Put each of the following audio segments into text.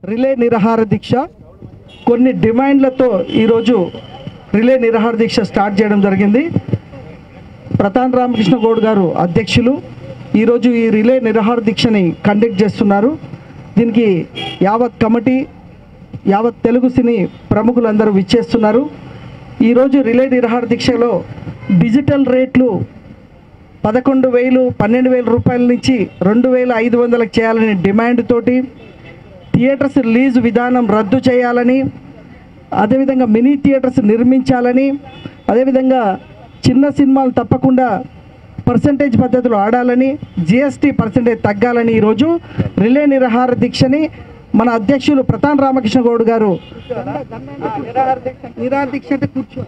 relay నిరాహార దీక్ష కొన్ని డిమాండ్లతో ఈరోజు రిలే నిరాహార దీక్ష స్టార్ట్ చేయడం జరిగింది ప్రతాన్ రామకృష్ణ గౌడ్ గారు అధ్యక్షులు ఈరోజు ఈ రిలే నిరాహార దీక్షని కండక్ట్ చేస్తున్నారు దీనికి యావత్ కమిటీ యావత్ తెలుగు సినీ ప్రముఖులందరూ విచ్చేస్తున్నారు ఈరోజు రిలే నిరాహార దీక్షలో డిజిటల్ రేట్లు పదకొండు వేలు పన్నెండు వేల రూపాయల నుంచి రెండు వేల ఐదు వందలకు చేయాలనే డిమాండ్ తోటి థియేటర్స్ రిలీజ్ విధానం రద్దు చేయాలని అదేవిధంగా మినీ థియేటర్స్ నిర్మించాలని అదేవిధంగా చిన్న సినిమాలు తప్పకుండా పర్సంటేజ్ పద్ధతిలో ఆడాలని జిఎస్టీ పర్సంటేజ్ తగ్గాలని ఈరోజు రిలే నిరాహార దీక్షని మన అధ్యక్షులు ప్రతాన్ రామకృష్ణ గౌడ్ గారు నిరాహార దీక్ష అంటే కూర్చో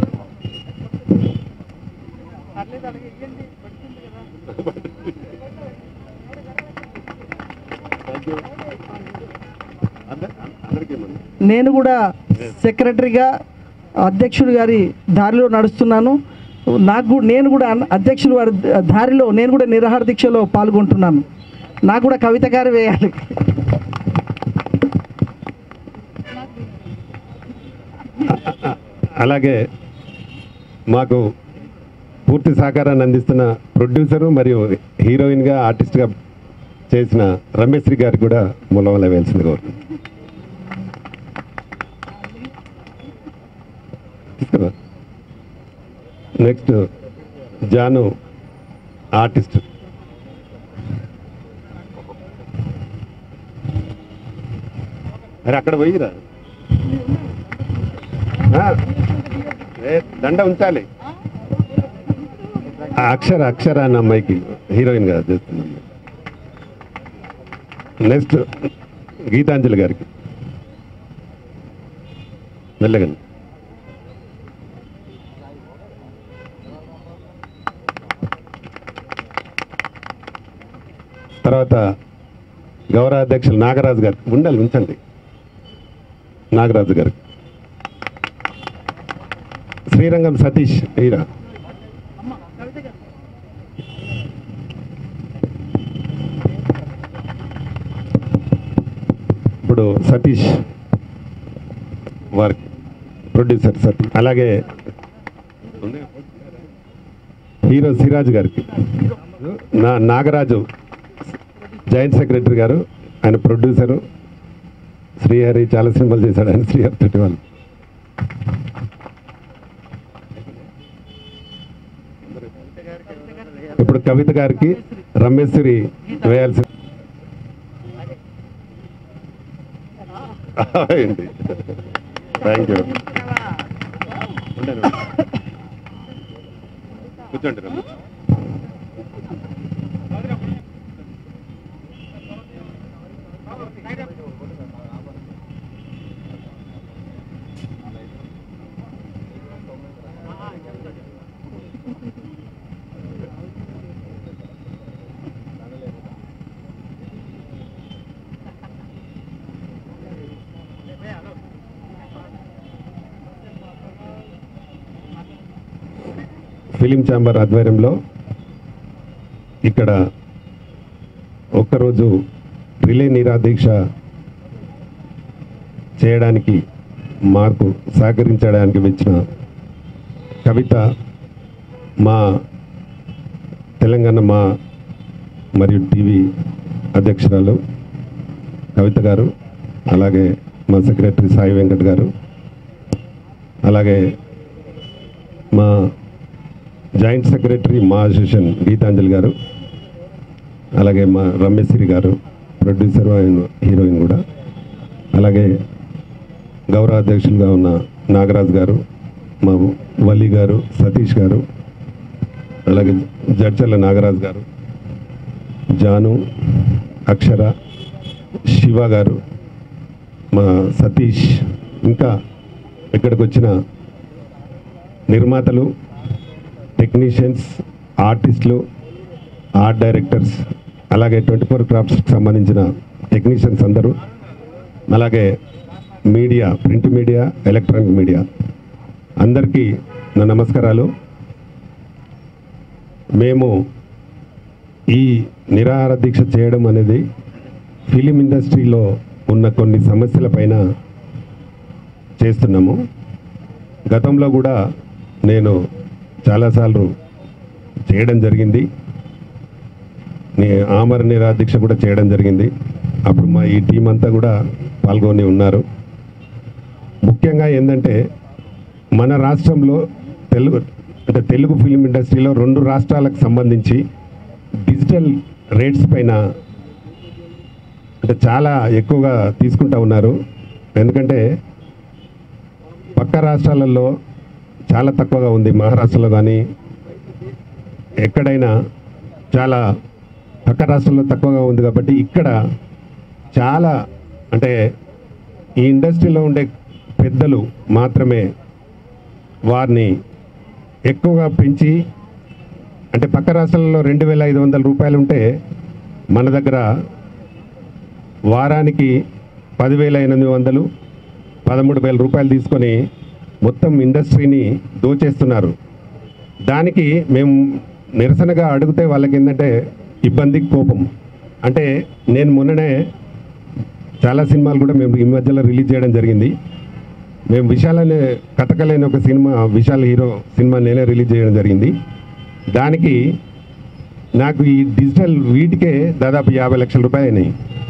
నేను కూడా సెక్రటరీగా అధ్యక్షుడు గారి దారిలో నడుస్తున్నాను నాకు కూడా నేను కూడా అన్- అధ్యక్షుడు వారి దారిలో నేను కూడా నిరాహార దీక్షలో పాల్గొంటున్నాను నాకు కూడా కవిత గారు వేయాలి అలాగే మాకు పూర్తి సహకారాన్ని అందిస్తున్న ప్రొడ్యూసరు మరియు హీరోయిన్గా ఆర్టిస్ట్గా చేసిన రమేశ్రీ గారికి కూడా మూలవల వేయాల్సింది కోరుతున్నాను తీసుకురా నెక్స్ట్ జాను ఆర్టిస్ట్ అరే అక్కడ పోయిరా ఆ, ఏ, దండ ఉంచాలి ఆ అక్షర అక్షర అన్న అమ్మాయికి హీరోయిన్ గా చేస్తున్నాం నెక్స్ట్ గీతాంజలి గారికి వెళ్ళగండి తర్వాత గౌరవ అధ్యక్షులు నాగరాజు గారు ఉండాలి ఉంచండి నాగరాజు గారు శ్రీరంగం సతీష్ హీరా ఇప్పుడు సతీష్ వారికి ప్రొడ్యూసర్ సతీష్ అలాగే హీరో సిరాజ్ గారికి నా నాగరాజు జాయింట్ సెక్రటరీ గారు ఆయన ప్రొడ్యూసరు శ్రీహరి చాలా సినిమాలు చేశాడు ఆయన శ్రీహరి తోటి వాళ్ళు ఇప్పుడు కవిత గారికి రమేశ్వరి వేయాల్సి ఏంటి థ్యాంక్ యూ కూర్చోండి రమేష్ ఫిలిం ఛాంబర్ ఆధ్వర్యంలో ఇక్కడ ఒక్కరోజు రిలే నిరాదీక్ష చేయడానికి మాకు సహకరించడానికి వచ్చిన కవిత మా తెలంగాణ మా మరియు టీవీ అధ్యక్షురాలు కవిత గారు అలాగే మా సెక్రటరీ సాయి వెంకట్ గారు అలాగే మా జాయింట్ సెక్రటరీ మా అసోసియేషన్ గీతాంజలి గారు అలాగే మా రమేశ్వరి గారు ప్రొడ్యూసర్ అండ్ హీరోయిన్ కూడా అలాగే గౌరవ అధ్యక్షులుగా ఉన్న నాగరాజ్ గారు మా వలి గారు సతీష్ గారు అలాగే జడ్చర్ల నాగరాజ్ గారు జాను అక్షర శివ గారు మా సతీష్ ఇంకా ఇక్కడికి వచ్చిన నిర్మాతలు టెక్నీషియన్స్ ఆర్టిస్టులు ఆర్ట్ డైరెక్టర్స్ అలాగే ట్వంటీ ఫోర్ క్రాఫ్ట్స్కి సంబంధించిన టెక్నీషియన్స్ అందరూ అలాగే media print media electronic media అందరికీ నా నమస్కారాలు మేము ఈ నిరాహార దీక్ష చేయడం అనేది ఫిలిం ఇండస్ట్రీలో ఉన్న కొన్ని సమస్యల పైన చేస్తున్నాము గతంలో కూడా నేను చాలాసార్లు చేయడం జరిగింది నీ ఆమర నిరాదీక్ష కూడా చేయడం జరిగింది అప్పుడు మా ఈ టీం అంతా కూడా పాల్గొని ఉన్నారు ముఖ్యంగా ఏంటంటే మన రాష్ట్రంలో తెలుగు అంటే తెలుగు ఫిలిం ఇండస్ట్రీలో రెండు రాష్ట్రాలకు సంబంధించి డిజిటల్ రేట్స్ పైన అంటే చాలా ఎక్కువగా తీసుకుంటా ఉన్నారు ఎందుకంటే పక్క రాష్ట్రాలలో చాలా తక్కువగా ఉంది మహారాష్ట్రలో కానీ ఎక్కడైనా చాలా పక్క రాష్ట్రంలో తక్కువగా ఉంది కాబట్టి ఇక్కడ చాలా అంటే ఈ ఇండస్ట్రీలో ఉండే పెద్దలు మాత్రమే వారిని ఎక్కువగా పెంచి అంటే పక్క రాష్ట్రాలలో రెండు వేల ఐదు వందల రూపాయలు ఉంటే మన దగ్గర వారానికి పదివేల ఎనిమిది వందలు పదమూడు వేల రూపాయలు తీసుకొని మొత్తం ఇండస్ట్రీని దోచేస్తున్నారు దానికి మేము నిరసనగా అడిగితే వాళ్ళకి ఏంటంటే ఇబ్బంది కోపం అంటే నేను మొన్ననే చాలా సినిమాలు కూడా మేము ఈ మధ్యలో రిలీజ్ చేయడం జరిగింది మేము విశాల్ అనే కథకలేని ఒక సినిమా విశాల్ హీరో సినిమా నేనే రిలీజ్ చేయడం జరిగింది దానికి నాకు ఈ డిజిటల్ వీటికే దాదాపు యాభై లక్షల రూపాయలు అయినాయి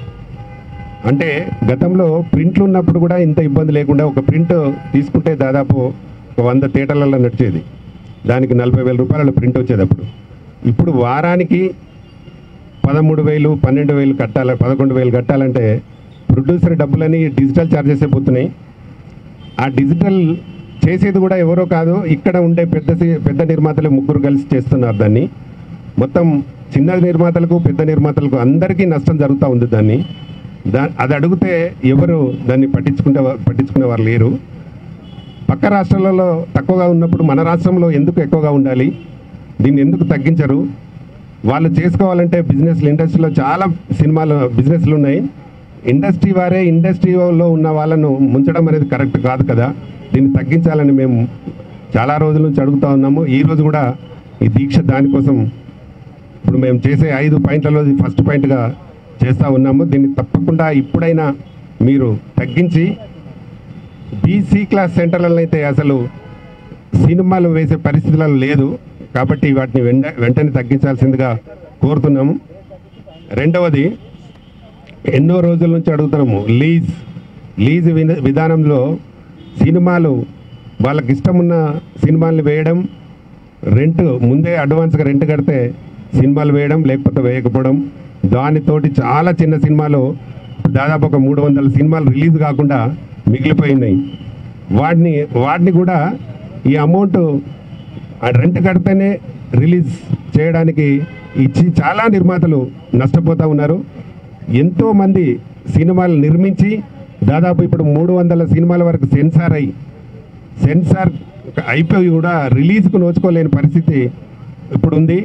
అంటే గతంలో ప్రింట్లు ఉన్నప్పుడు కూడా ఇంత ఇబ్బంది లేకుండా ఒక ప్రింట్ తీసుకుంటే దాదాపు ఒక వంద థియేటర్లలో నడిచేది దానికి నలభై వేల రూపాయల ప్రింట్ వచ్చేది అప్పుడు ఇప్పుడు వారానికి పదమూడు వేలు పన్నెండు వేలు కట్టాలి పదకొండు వేలు కట్టాలంటే ప్రొడ్యూసర్ డబ్బులని డిజిటల్ ఛార్జెస్ అయిపోతున్నాయి ఆ డిజిటల్ చేసేది కూడా ఎవరో కాదు ఇక్కడ ఉండే పెద్ద సి- పెద్ద నిర్మాతలు ముగ్గురు కలిసి చేస్తున్నారు దాన్ని మొత్తం చిన్న నిర్మాతలకు పెద్ద నిర్మాతలకు అందరికీ నష్టం జరుగుతూ ఉంది దాన్ని దా అది అడిగితే ఎవరు దాన్ని పట్టించుకుంటే పట్టించుకునే వారు లేరు పక్క రాష్ట్రాలలో తక్కువగా ఉన్నప్పుడు మన రాష్ట్రంలో ఎందుకు ఎక్కువగా ఉండాలి దీన్ని ఎందుకు తగ్గించరు వాళ్ళు చేసుకోవాలంటే బిజినెస్ ఇండస్ట్రీలో చాలా సినిమాలు బిజినెస్లు ఉన్నాయి ఇండస్ట్రీ వారే ఇండస్ట్రీలో ఉన్న వాళ్ళను ముంచడం అనేది కరెక్ట్ కాదు కదా దీన్ని తగ్గించాలని మేము చాలా రోజుల నుంచి అడుగుతా ఉన్నాము ఈ రోజు కూడా ఈ దీక్ష దానికోసం ఇప్పుడు మేము చేసే ఐదు పాయింట్లలో ఇది ఫస్ట్ పాయింట్గా చేస్తూ ఉన్నాము దీన్ని తప్పకుండా ఇప్పుడైనా మీరు తగ్గించి బీసీ క్లాస్ సెంటర్లలో అయితే అసలు సినిమాలు వేసే పరిస్థితులలో లేదు కాబట్టి వాటిని వెంట వెంటనే తగ్గించాల్సిందిగా కోరుతున్నాము రెండవది ఎన్నో రోజుల నుంచి అడుగుతున్నాము లీజ్ లీజ్ విన- విధానంలో సినిమాలు వాళ్ళకి ఇష్టం ఉన్న సినిమాలు వేయడం రెంట్ ముందే అడ్వాన్స్గా రెంట్ కడితే సినిమాలు వేయడం లేకపోతే వేయకపోవడం దానితోటి చాలా చిన్న సినిమాలు దాదాపు ఒక మూడు వందల సినిమాలు రిలీజ్ కాకుండా మిగిలిపోయినాయి వాటిని వాటిని కూడా ఈ అమౌంట్ ఆ రెంట్ కడితేనే రిలీజ్ చేయడానికి ఇచ్చి చాలా నిర్మాతలు నష్టపోతూ ఉన్నారు ఎంతోమంది సినిమాలు నిర్మించి దాదాపు ఇప్పుడు మూడు వందల సినిమాల వరకు సెన్సార్ అయ్యి సెన్సార్ అయిపోయి కూడా రిలీజ్కు నోచుకోలేని పరిస్థితి ఇప్పుడు ఉంది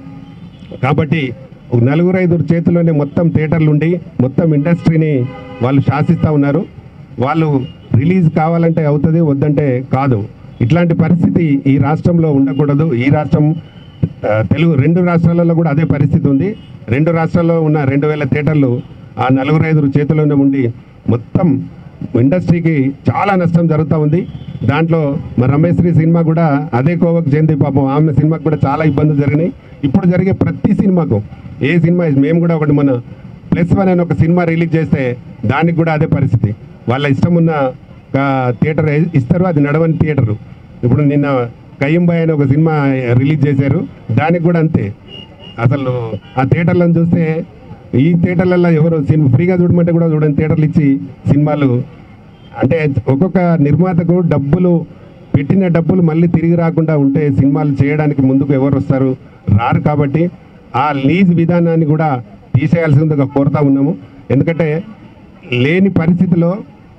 కాబట్టి ఒక నలుగురు ఐదుగురు చేతిలోనే మొత్తం థియేటర్లు ఉండి మొత్తం ఇండస్ట్రీని వాళ్ళు శాసిస్తూ ఉన్నారు వాళ్ళు రిలీజ్ కావాలంటే అవుతుంది వద్దంటే కాదు ఇట్లాంటి పరిస్థితి ఈ రాష్ట్రంలో ఉండకూడదు ఈ రాష్ట్రం ఆ, తెలుగు రెండు రాష్ట్రాలలో కూడా అదే పరిస్థితి ఉంది రెండు రాష్ట్రాల్లో ఉన్న రెండు వేల థియేటర్లు ఆ నలుగురు ఐదుగురు చేతిలోనే ఉండి మొత్తం ఇండస్ట్రీకి చాలా నష్టం జరుగుతూ ఉంది దాంట్లో మా రమేశ్రీ సినిమా కూడా అదే కోవకు చెంది పాపం ఆమె సినిమాకు కూడా చాలా ఇబ్బందులు జరిగినాయి ఇప్పుడు జరిగే ప్రతి సినిమాకు ఏ సినిమా మేము కూడా ఒకటి మన ప్లస్ వన్ అని ఒక సినిమా రిలీజ్ చేస్తే దానికి కూడా అదే పరిస్థితి వాళ్ళ ఇష్టం ఉన్న ఒక థియేటర్ ఇస్తారు అది నడవని థియేటరు ఇప్పుడు నిన్న కయ్యంబాయ్ అని ఒక సినిమా రిలీజ్ చేశారు దానికి కూడా అంతే అసలు ఆ థియేటర్లను చూస్తే ఈ థియేటర్లలో ఎవరు సినిమా ఫ్రీగా చూడమంటే కూడా చూడని థియేటర్లు ఇచ్చి సినిమాలు అంటే ఒక్కొక్క నిర్మాతకు డబ్బులు పెట్టిన డబ్బులు మళ్ళీ తిరిగి రాకుండా ఉంటే సినిమాలు చేయడానికి ముందుకు ఎవరు వస్తారు రారు కాబట్టి ఆ లీజ్ విధానాన్ని కూడా తీసేయాల్సిందిగా కోరుతా ఉన్నాము ఎందుకంటే లేని పరిస్థితిలో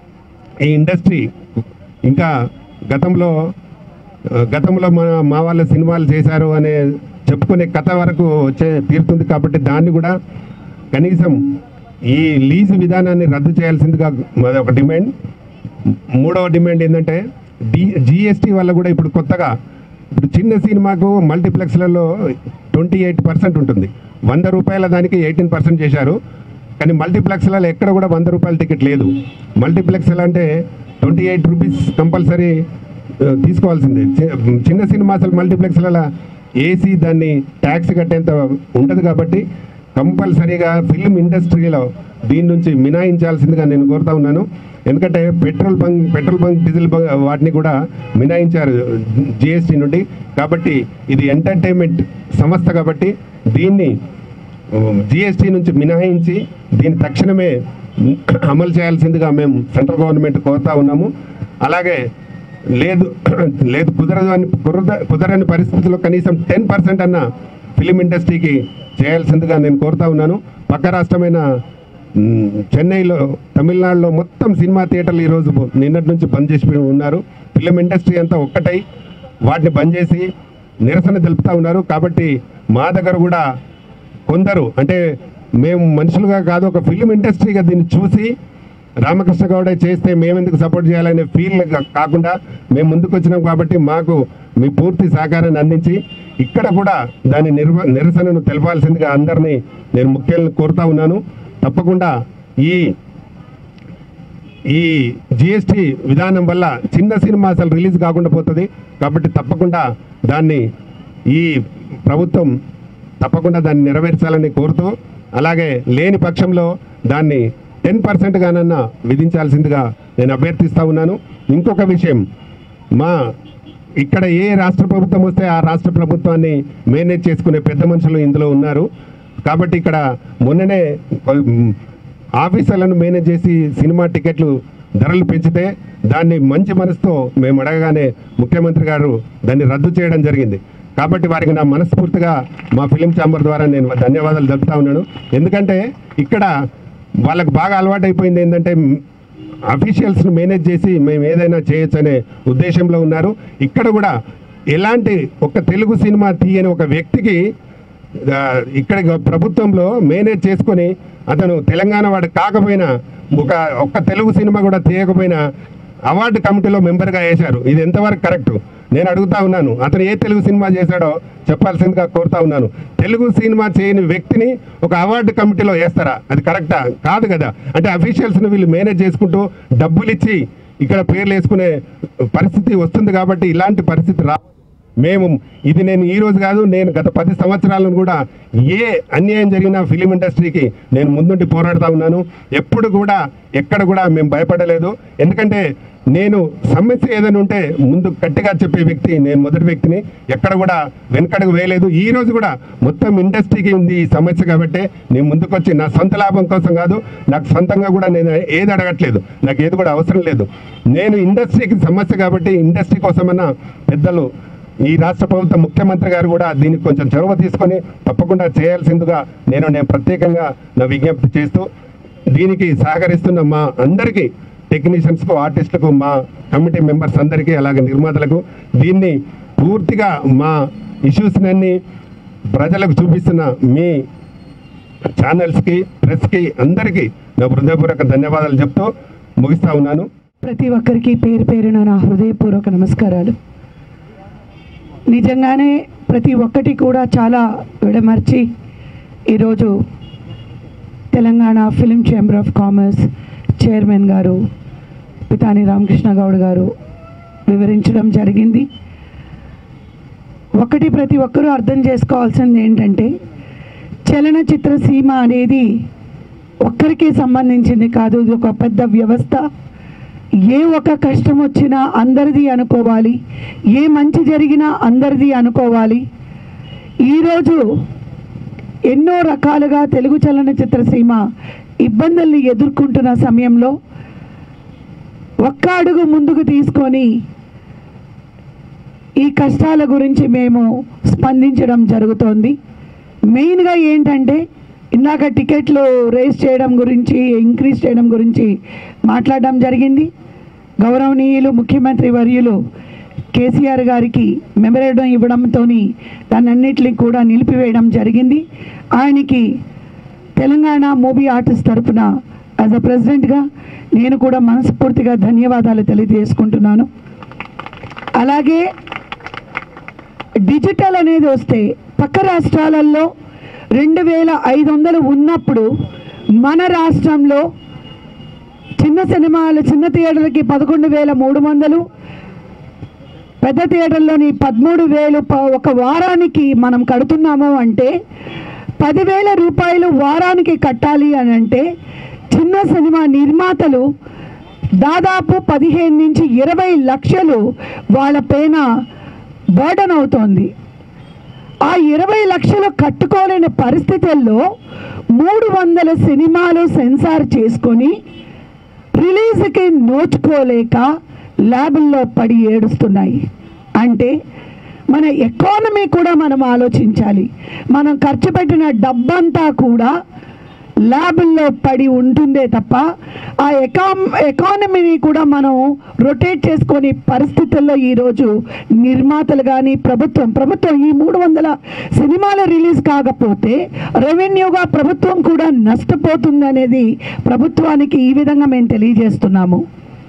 ఈ ఇండస్ట్రీ ఇంకా గతంలో ఆ, గతంలో మా మా వాళ్ళ సినిమాలు చేశారు అనే చెప్పుకునే కథ వరకు వచ్చే తీరుతుంది కాబట్టి దాన్ని కూడా కనీసం ఈ లీజ్ విధానాన్ని రద్దు చేయాల్సిందిగా మాది ఒక డిమాండ్ మూడవ డిమాండ్ ఏంటంటే డి జిఎస్టీ వల్ల కూడా ఇప్పుడు కొత్తగా ఇప్పుడు చిన్న సినిమాకు మల్టీప్లెక్స్లలో ట్వంటీ ఎయిట్ పర్సెంట్ ఉంటుంది వంద రూపాయల దానికి ఎయిటీన్ పర్సెంట్ చేశారు కానీ మల్టీప్లెక్స్లలో ఎక్కడ కూడా వంద రూపాయల టికెట్ లేదు మల్టీప్లెక్స్లు అంటే ట్వంటీ ఎయిట్ రూపీస్ కంపల్సరీ తీసుకోవాల్సిందే చి- చిన్న సినిమా అసలు మల్టీప్లెక్స్లలో ఏసీ దాన్ని ట్యాక్స్ కట్టేంత ఉండదు కాబట్టి కంపల్సరీగా ఫిల్మ్ ఇండస్ట్రీలో దీని నుంచి మినాయించాల్సిందిగా నేను కోరుతా ఉన్నాను ఎందుకంటే petrol bunk petrol bunk diesel bunk వాటిని కూడా మినాయించారు జిఎస్టీ నుండి కాబట్టి ఇది ఎంటర్టైన్మెంట్ సంస్థ కాబట్టి దీన్ని జిఎస్టీ నుంచి మినహాయించి దీన్ని తక్షణమే అమలు చేయాల్సిందిగా మేము సెంట్రల్ గవర్నమెంట్ కోరుతా ఉన్నాము అలాగే లేదు లేదు కుదరదు అని కుదర కుదరని పరిస్థితుల్లో కనీసం టెన్ పర్సెంట్ అన్న ఫిలిం ఇండస్ట్రీకి చేయాల్సిందిగా నేను కోరుతా ఉన్నాను పక్క రాష్ట్రమైన మ్, చెన్నైలో తమిళనాడులో మొత్తం సినిమా థియేటర్లు ఈరోజు నిన్నటి నుంచి బంద్ చేసి ఉన్నారు ఫిలిం ఇండస్ట్రీ అంతా ఒక్కటై వాటిని బంద్ చేసి నిరసన తెలుపుతా ఉన్నారు కాబట్టి మా దగ్గర కూడా కొందరు అంటే మేము మనుషులుగా కాదు ఒక ఫిలిం ఇండస్ట్రీగా దీన్ని చూసి రామకృష్ణ గౌడ చేస్తే మేమెందుకు సపోర్ట్ చేయాలనే ఫీల్ కాకుండా మేము ముందుకు వచ్చినాం కాబట్టి మాకు మీ పూర్తి సహకారాన్ని అందించి ఇక్కడ కూడా దాని నిర్వ నిరసనను తెలపాల్సిందిగా అందరినీ నేను ముఖ్యంగా కోరుతా ఉన్నాను తప్పకుండా ఈ ఈ జిఎస్టీ విధానం వల్ల చిన్న సినిమా అసలు రిలీజ్ కాకుండా పోతుంది కాబట్టి తప్పకుండా దాన్ని ఈ ప్రభుత్వం తప్పకుండా దాన్ని నెరవేర్చాలని కోరుతూ అలాగే లేని పక్షంలో దాన్ని టెన్ పర్సెంట్గానన్నా విధించాల్సిందిగా నేను అభ్యర్థిస్తూ ఉన్నాను ఇంకొక విషయం మా ఇక్కడ ఏ రాష్ట్ర ప్రభుత్వం వస్తే ఆ రాష్ట్ర ప్రభుత్వాన్ని మేనేజ్ చేసుకునే పెద్ద మనుషులు ఇందులో ఉన్నారు కాబట్టి ఇక్కడ మొన్ననే ఉమ్, ఆఫీసర్లను మేనేజ్ చేసి సినిమా టికెట్లు ధరలు పెంచితే దాన్ని మంచి మనసుతో మేము అడగగానే ముఖ్యమంత్రి గారు దాన్ని రద్దు చేయడం జరిగింది కాబట్టి వారికి నా మనస్ఫూర్తిగా మా ఫిలిం ఛాంబర్ ద్వారా నేను ధన్యవాదాలు తెలుపుతా ఉన్నాను ఎందుకంటే ఇక్కడ వాళ్ళకు బాగా అలవాటైపోయింది ఏంటంటే అఫీషియల్స్ను మేనేజ్ చేసి మేము ఏదైనా చేయొచ్చు అనే ఉద్దేశంలో ఉన్నారు ఇక్కడ కూడా ఎలాంటి ఒక తెలుగు సినిమా తీయని ఒక వ్యక్తికి ఆ, ఇక్కడ ప్రభుత్వంలో మేనేజ్ చేసుకొని అతను తెలంగాణ వాడు కాకపోయినా ఒక ఒక్క తెలుగు సినిమా కూడా తీయకపోయినా అవార్డు కమిటీలో మెంబర్గా వేశారు ఇది ఎంతవరకు కరెక్ట్ నేను అడుగుతా ఉన్నాను అతను ఏ తెలుగు సినిమా చేశాడో చెప్పాల్సిందిగా కోరుతా ఉన్నాను తెలుగు సినిమా చేయని వ్యక్తిని ఒక అవార్డు కమిటీలో వేస్తారా అది కరెక్టా కాదు కదా అంటే అఫీషియల్స్ని వీళ్ళు మేనేజ్ చేసుకుంటూ డబ్బులు ఇచ్చి ఇక్కడ పేర్లు వేసుకునే పరిస్థితి వస్తుంది కాబట్టి ఇలాంటి పరిస్థితి రా మేము ఇది నేను ఈ రోజు కాదు నేను గత పది సంవత్సరాలను కూడా ఏ అన్యాయం జరిగినా ఫిలిం ఇండస్ట్రీకి నేను ముందుండి పోరాడుతూ ఉన్నాను ఎప్పుడు కూడా ఎక్కడ కూడా మేము భయపడలేదు ఎందుకంటే నేను సమస్య ఏదైనా ఉంటే ముందు గట్టిగా చెప్పే వ్యక్తి నేను మొదటి వ్యక్తిని ఎక్కడ కూడా వెనకడుగు వేయలేదు ఈ రోజు కూడా మొత్తం ఇండస్ట్రీకి ఉంది ఈ సమస్య కాబట్టి నేను ముందుకొచ్చి నా సొంత లాభం కోసం కాదు నాకు సొంతంగా కూడా నేను ఏది అడగట్లేదు నాకు ఏది కూడా అవసరం లేదు నేను ఇండస్ట్రీకి సమస్య కాబట్టి ఇండస్ట్రీ కోసమన్నా పెద్దలు ఈ రాష్ట్ర ప్రభుత్వ ముఖ్యమంత్రి గారు కూడా దీనికి కొంచెం చొరవ తీసుకొని తప్పకుండా చేయాల్సిందిగా నేను నేను ప్రత్యేకంగా నా విజ్ఞప్తి చేస్తూ దీనికి సహకరిస్తున్న మా అందరికీ టెక్నీషియన్స్కు ఆర్టిస్టులకు మా కమిటీ మెంబర్స్ అందరికీ అలాగే నిర్మాతలకు దీన్ని పూర్తిగా మా ఇష్యూస్నన్నీ ప్రజలకు చూపిస్తున్న మీ ఛానల్స్కి ప్రెస్కి అందరికీ నా హృదయపూర్వక ధన్యవాదాలు చెప్తూ ముగిస్తా ఉన్నాను ప్రతి ఒక్కరికి పేరు పేరున నా హృదయపూర్వక నమస్కారాలు నిజంగానే ప్రతి ఒక్కటి కూడా చాలా విడమర్చి ఈరోజు Telangana film chamber of commerce chairman గారు పితాని రామకృష్ణ గౌడ్ గారు వివరించడం జరిగింది ఒకటి ప్రతి ఒక్కరూ అర్థం చేసుకోవాల్సింది ఏంటంటే చలనచిత్ర సీమ అనేది ఒక్కరికి సంబంధించింది కాదు ఇది ఒక పెద్ద వ్యవస్థ ఏ ఒక కష్టం వచ్చినా అందరిది అనుకోవాలి ఏ మంచి జరిగినా అందరిది అనుకోవాలి ఈరోజు ఎన్నో రకాలుగా తెలుగు చలనచిత్ర సీమ ఇబ్బందుల్ని ఎదుర్కొంటున్న సమయంలో ఒక్క అడుగు ముందుకు తీసుకొని ఈ కష్టాల గురించి మేము స్పందించడం జరుగుతోంది మెయిన్గా ఏంటంటే ఇందాక టికెట్లు రేస్ చేయడం గురించి ఇంక్రీజ్ చేయడం గురించి మాట్లాడడం జరిగింది గౌరవనీయులు ముఖ్యమంత్రి వర్యులు కేసీఆర్ గారికి మెమరేడం ఇవ్వడంతో దాన్నన్నిటిని కూడా నిలిపివేయడం జరిగింది ఆయనకి తెలంగాణ మూవీ ఆర్టిస్ట్ తరఫున యాజ్ అ ప్రెసిడెంట్గా నేను కూడా మనస్ఫూర్తిగా ధన్యవాదాలు తెలియజేసుకుంటున్నాను అలాగే డిజిటల్ అనేది వస్తే పక్క రాష్ట్రాలలో రెండు వేల ఐదు వందలు ఉన్నప్పుడు మన రాష్ట్రంలో చిన్న సినిమాలు చిన్న థియేటర్లకి పదకొండు వేల మూడు వందలు పెద్ద థియేటర్లోని పదమూడు వేలు ప- ఒక వారానికి మనం కడుతున్నాము అంటే పదివేల రూపాయలు వారానికి కట్టాలి అని అంటే చిన్న సినిమా నిర్మాతలు దాదాపు పదిహేను నుంచి ఇరవై లక్షలు వాళ్ళ పైన బర్డన్ అవుతోంది ఆ ఇరవై లక్షలు కట్టుకోలేని పరిస్థితుల్లో మూడు వందల సినిమాలు సెన్సార్ చేసుకొని రిలీజ్కి నోచుకోలేక ల్యాబుల్లో పడి ఏడుస్తున్నాయి అంటే మన ఎకానమీ కూడా మనం ఆలోచించాలి మనం ఖర్చు పెట్టిన డబ్బంతా కూడా ల్యాబుల్లో పడి ఉంటుందే తప్ప ఆ ఎకామ్ ఎకానమీని కూడా మనం రొటేట్ చేసుకొని పరిస్థితుల్లో ఈరోజు నిర్మాతలు కానీ ప్రభుత్వం ప్రభుత్వం ఈ మూడు వందల సినిమాలు రిలీజ్ కాకపోతే రెవెన్యూగా ప్రభుత్వం కూడా నష్టపోతుంది అనేది ప్రభుత్వానికి ఈ విధంగా మేము తెలియజేస్తున్నాము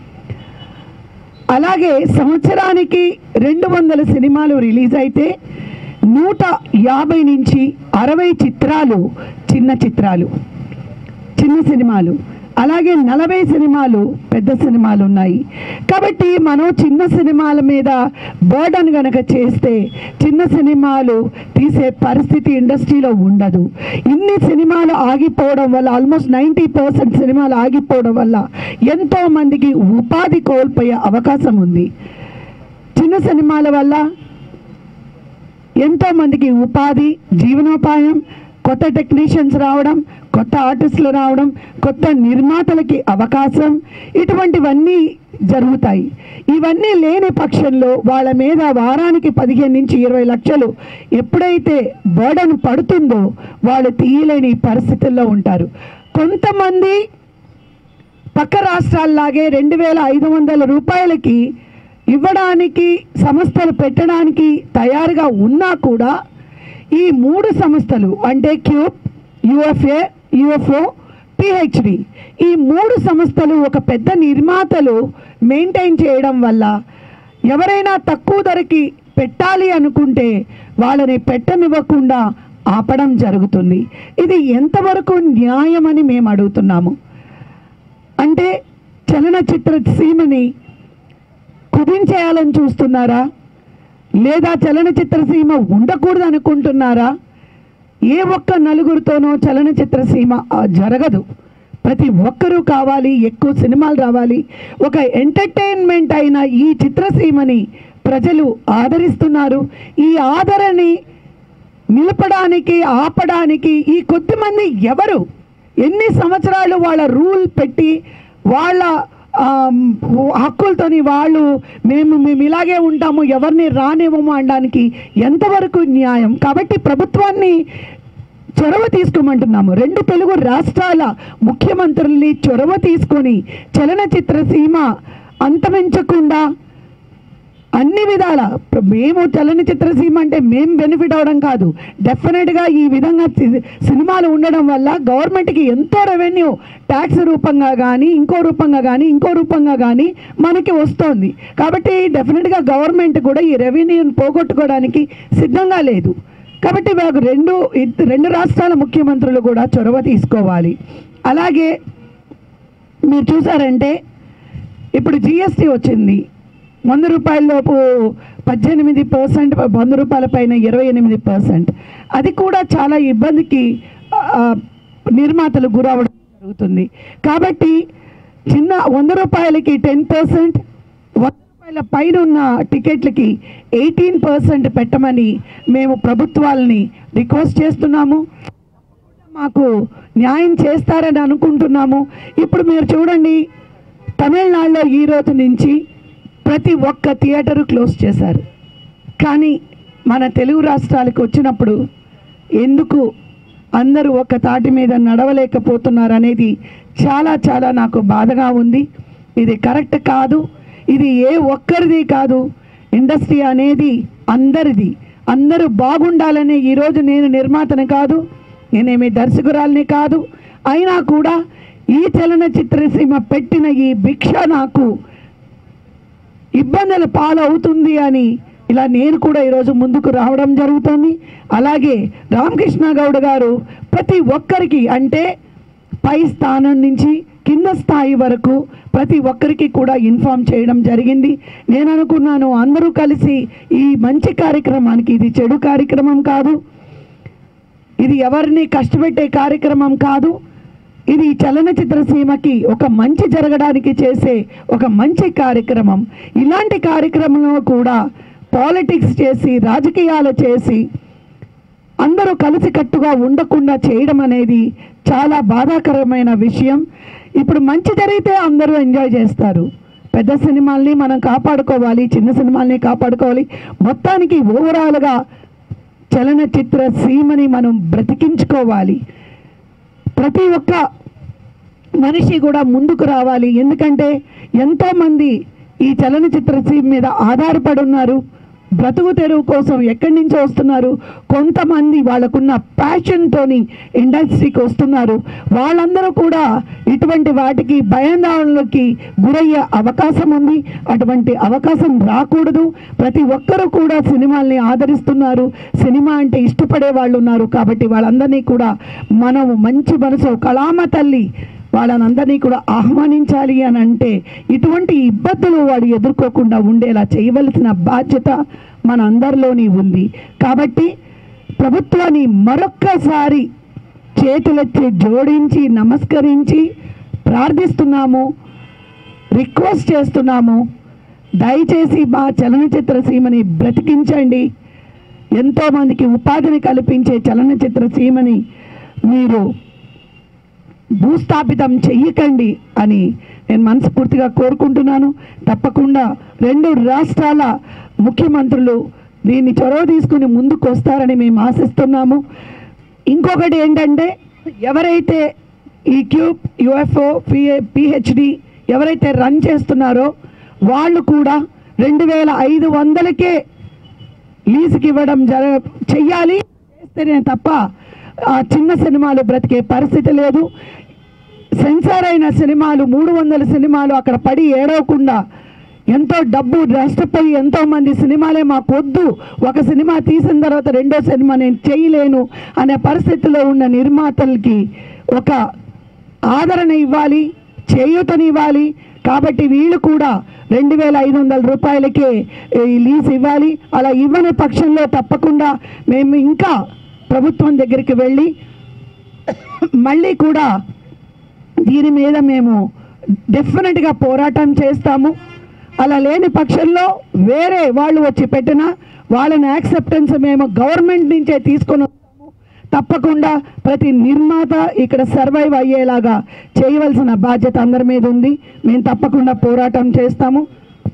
అలాగే సంవత్సరానికి రెండు వందల సినిమాలు రిలీజ్ అయితే నూట యాభై నుంచి అరవై చిత్రాలు చిన్న చిత్రాలు చిన్న సినిమాలు అలాగే నలభై సినిమాలు పెద్ద సినిమాలు ఉన్నాయి కాబట్టి మనం చిన్న సినిమాల మీద బర్డన్ గనక చేస్తే చిన్న సినిమాలు తీసే పరిస్థితి ఇండస్ట్రీలో ఉండదు ఇన్ని సినిమాలు ఆగిపోవడం వల్ల ఆల్మోస్ట్ నైంటీ పర్సెంట్ సినిమాలు ఆగిపోవడం వల్ల ఎంతో మందికి ఉపాధి కోల్పోయే అవకాశం ఉంది చిన్న సినిమాల వల్ల ఎంతో మందికి ఉపాధి జీవనోపాయం కొత్త టెక్నీషియన్స్ రావడం కొత్త ఆర్టిస్టులు రావడం కొత్త నిర్మాతలకి అవకాశం ఇటువంటివన్నీ జరుగుతాయి ఇవన్నీ లేని పక్షంలో వాళ్ళ మీద వారానికి పదిహేను నుంచి ఇరవై లక్షలు ఎప్పుడైతే బర్డన్ పడుతుందో వాళ్ళు తీయలేని పరిస్థితుల్లో ఉంటారు కొంతమంది పక్క రాష్ట్రాల్లాగే రెండు వేల ఐదు వందల రూపాయలకి ఇవ్వడానికి సంస్థలు పెట్టడానికి తయారుగా ఉన్నా కూడా ఈ మూడు సంస్థలు అంటే క్యూబ్ యుఎఫ్ఏ యుఎఫ్ఓ పిహెచ్డి ఈ మూడు సంస్థలు ఒక పెద్ద నిర్మాతలు మెయింటైన్ చేయడం వల్ల ఎవరైనా తక్కువ ధరకి పెట్టాలి అనుకుంటే వాళ్ళని పెట్టనివ్వకుండా ఆపడం జరుగుతుంది ఇది ఎంతవరకు న్యాయమని మేము అడుగుతున్నాము అంటే చలనచిత్ర సీమని కుదించేయాలని చూస్తున్నారా లేదా చలనచిత్ర సీమ ఉండకూడదు అనుకుంటున్నారా ఏ ఒక్క నలుగురితోనో చలనచిత్ర సీమ ఆ, జరగదు ప్రతి ఒక్కరూ కావాలి ఎక్కువ సినిమాలు రావాలి ఒక ఎంటర్టైన్మెంట్ అయిన ఈ చిత్రసీమని ప్రజలు ఆదరిస్తున్నారు ఈ ఆదరణని నిలపడానికి ఆపడానికి ఈ కొద్దిమంది ఎవరు ఎన్ని సంవత్సరాలు వాళ్ళ రూల్ పెట్టి వాళ్ళ ఆమ్, హక్కులతోని వాళ్ళు మేము మేము ఇలాగే ఉంటాము ఎవరిని రానివ్వము అనడానికి ఎంతవరకు న్యాయం కాబట్టి ప్రభుత్వాన్ని చొరవ తీసుకోమంటున్నాము రెండు తెలుగు రాష్ట్రాల ముఖ్యమంత్రుల్ని చొరవ తీసుకొని చలనచిత్ర సీమ అంతమించకుండా అన్ని విధాల ప్ర- మేము చలనచిత్ర సీమ అంటే మేము బెనిఫిట్ అవడం కాదు డెఫినెట్గా ఈ విధంగా సి- సినిమాలు ఉండడం వల్ల గవర్నమెంట్కి ఎంతో రెవెన్యూ ట్యాక్స్ రూపంగా కానీ ఇంకో రూపంగా కానీ ఇంకో రూపంగా కానీ మనకి వస్తోంది కాబట్టి డెఫినెట్గా గవర్నమెంట్ కూడా ఈ రెవెన్యూని పోగొట్టుకోవడానికి సిద్ధంగా లేదు కాబట్టి మాకు రెండు ఇద్- రెండు రాష్ట్రాల ముఖ్యమంత్రులు కూడా చొరవ తీసుకోవాలి అలాగే మీరు చూసారంటే ఇప్పుడు జిఎస్టీ వచ్చింది వంద రూపాయల లోపు పద్దెనిమిది పర్సెంట్ వంద రూపాయల పైన ఇరవై ఎనిమిది పర్సెంట్ అది కూడా చాలా ఇబ్బందికి ఆ, నిర్మాతలు గురవడం జరుగుతుంది కాబట్టి చిన్న వంద రూపాయలకి టెన్ పర్సెంట్ వంద రూపాయల పైన ఉన్న టికెట్లకి ఎయిటీన్ పర్సెంట్ పెట్టమని మేము ప్రభుత్వాలని రిక్వెస్ట్ చేస్తున్నాము మాకు న్యాయం చేస్తారని అనుకుంటున్నాము ఇప్పుడు మీరు చూడండి తమిళనాడులో ఈ రోజు నుంచి ప్రతి ఒక్క థియేటరు క్లోజ్ చేశారు కానీ మన తెలుగు రాష్ట్రాలకు వచ్చినప్పుడు ఎందుకు అందరూ ఒక తాటి మీద నడవలేకపోతున్నారు అనేది చాలా చాలా నాకు బాధగా ఉంది ఇది కరెక్ట్ కాదు ఇది ఏ ఒక్కరిది కాదు ఇండస్ట్రీ అనేది అందరిది అందరూ బాగుండాలని ఈరోజు నేను నిర్మాతని కాదు నేనేమి దర్శకురాలిని కాదు అయినా కూడా ఈ చలనచిత్ర సీమ పెట్టిన ఈ భిక్ష నాకు ఇబ్బందుల పాలవుతుంది అని ఇలా నేను కూడా ఈరోజు ముందుకు రావడం జరుగుతుంది అలాగే రామకృష్ణ గౌడ్ గారు ప్రతి ఒక్కరికి అంటే పై స్థానం నుంచి కింద స్థాయి వరకు ప్రతి ఒక్కరికి కూడా ఇన్ఫామ్ చేయడం జరిగింది నేను అనుకున్నాను అందరూ కలిసి ఈ మంచి కార్యక్రమానికి ఇది చెడు కార్యక్రమం కాదు ఇది ఎవరిని కష్టపెట్టే కార్యక్రమం కాదు ఇది చలనచిత్ర సీమకి ఒక మంచి జరగడానికి చేసే ఒక మంచి కార్యక్రమం ఇలాంటి కార్యక్రమంలో కూడా పాలిటిక్స్ చేసి రాజకీయాలు చేసి అందరూ కలిసికట్టుగా ఉండకుండా చేయడం అనేది చాలా బాధాకరమైన విషయం ఇప్పుడు మంచి జరిగితే అందరూ ఎంజాయ్ చేస్తారు పెద్ద సినిమాల్ని మనం కాపాడుకోవాలి చిన్న సినిమాల్ని కాపాడుకోవాలి మొత్తానికి ఓవరాల్గా చలనచిత్ర సీమని మనం బ్రతికించుకోవాలి ప్రతి ఒక్క మనిషి కూడా ముందుకు రావాలి ఎందుకంటే ఎంతోమంది ఈ చలనచిత్ర సీమ మీద ఆధారపడి ఉన్నారు బ్రతుకు తెరువు కోసం ఎక్కడి నుంచో వస్తున్నారు కొంతమంది వాళ్ళకున్న ప్యాషన్తోని ఇండస్ట్రీకి వస్తున్నారు వాళ్ళందరూ కూడా ఇటువంటి వాటికి భయాందోళనలకి గురయ్యే అవకాశం ఉంది అటువంటి అవకాశం రాకూడదు ప్రతి ఒక్కరూ కూడా సినిమాల్ని ఆదరిస్తున్నారు సినిమా అంటే ఇష్టపడే వాళ్ళు ఉన్నారు కాబట్టి వాళ్ళందరినీ కూడా మనం మంచి మనసు కళామ తల్లి వాళ్ళనందరినీ కూడా ఆహ్వానించాలి అని అంటే ఇటువంటి ఇబ్బందులు వాడు ఎదుర్కోకుండా ఉండేలా చేయవలసిన బాధ్యత మన అందరిలోని ఉంది కాబట్టి ప్రభుత్వాన్ని మరొక్కసారి చేతులెత్తి జోడించి నమస్కరించి ప్రార్థిస్తున్నాము రిక్వెస్ట్ చేస్తున్నాము దయచేసి మా చలనచిత్ర సీమని బ్రతికించండి ఎంతోమందికి ఉపాధిని కల్పించే చలనచిత్ర సీమని మీరు భూస్థాపితం చెయ్యకండి అని నేను మనస్ఫూర్తిగా కోరుకుంటున్నాను తప్పకుండా రెండు రాష్ట్రాల ముఖ్యమంత్రులు దీన్ని చొరవ తీసుకుని ముందుకు వస్తారని మేము ఆశిస్తున్నాము ఇంకొకటి ఏంటంటే ఎవరైతే ఈ క్యూబ్ యుఎఫ్ఓ పిఏ పిహెచ్డి ఎవరైతే రన్ చేస్తున్నారో వాళ్ళు కూడా రెండు వేల ఐదు వందలకే లీజుకి ఇవ్వడం జర చెయ్యాలి చేస్తేనే తప్ప ఆ చిన్న సినిమాలు బ్రతికే పరిస్థితి లేదు సెన్సార్ అయిన సినిమాలు మూడు వందల సినిమాలు అక్కడ పడి ఏడవకుండా ఎంతో డబ్బు నష్టపోయి ఎంతో మంది సినిమాలే మాకు వద్దు ఒక సినిమా తీసిన తర్వాత రెండో సినిమా నేను చేయలేను అనే పరిస్థితిలో ఉన్న నిర్మాతలకి ఒక ఆదరణ ఇవ్వాలి చేయూతనివ్వాలి కాబట్టి వీళ్ళు కూడా రెండు వేల ఐదు వందల రూపాయలకే ఈ లీజ్ ఇవ్వాలి అలా ఇవ్వని పక్షంలో తప్పకుండా మేము ఇంకా ప్రభుత్వం దగ్గరికి వెళ్ళి మళ్ళీ కూడా దీని మీద మేము డెఫినెట్గా పోరాటం చేస్తాము అలా లేని పక్షంలో వేరే వాళ్ళు వచ్చి పెట్టినా వాళ్ళని యాక్సెప్టెన్స్ మేము గవర్నమెంట్ నుంచే తీసుకొని వస్తాము తప్పకుండా ప్రతి నిర్మాత ఇక్కడ సర్వైవ్ అయ్యేలాగా చేయవలసిన బాధ్యత అందరి మీద ఉంది మేము తప్పకుండా పోరాటం చేస్తాము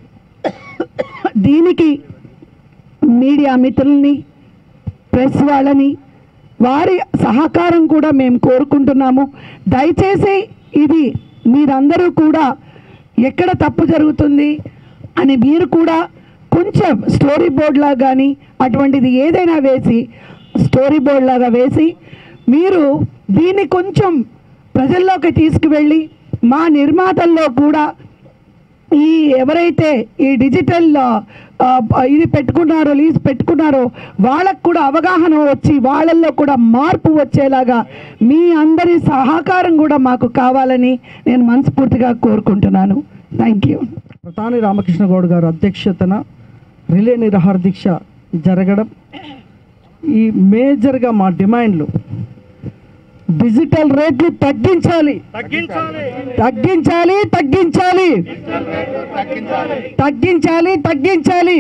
దీనికి మీడియా మిత్రుల్ని ప్రెస్ వాళ్ళని వారి సహకారం కూడా మేము కోరుకుంటున్నాము దయచేసి ఇది మీరందరూ కూడా ఎక్కడ తప్పు జరుగుతుంది అని మీరు కూడా కొంచెం స్టోరీ బోర్డ్ లాగా కానీ అటువంటిది ఏదైనా వేసి స్టోరీ బోర్డ్ లాగా వేసి మీరు దీన్ని కొంచెం ప్రజల్లోకి తీసుకువెళ్ళి మా నిర్మాతల్లో కూడా ఈ ఎవరైతే ఈ డిజిటల్ ఆ, ఇది పెట్టుకున్నారో లీజ్ పెట్టుకున్నారో వాళ్ళకు కూడా అవగాహన వచ్చి వాళ్ళల్లో కూడా మార్పు వచ్చేలాగా మీ అందరి సహకారం కూడా మాకు కావాలని నేను మనస్ఫూర్తిగా కోరుకుంటున్నాను థ్యాంక్ యూ ప్రధాని రామకృష్ణ గౌడ్ గారు అధ్యక్షతన రిలే నిరాహార దీక్ష జరగడం ఈ మేజర్గా మా డిమాండ్లు డిజిటల్ రేట్లు తగ్గించాలి తగ్గించాలి తగ్గించాలి తగ్గించాలి తగ్గించాలి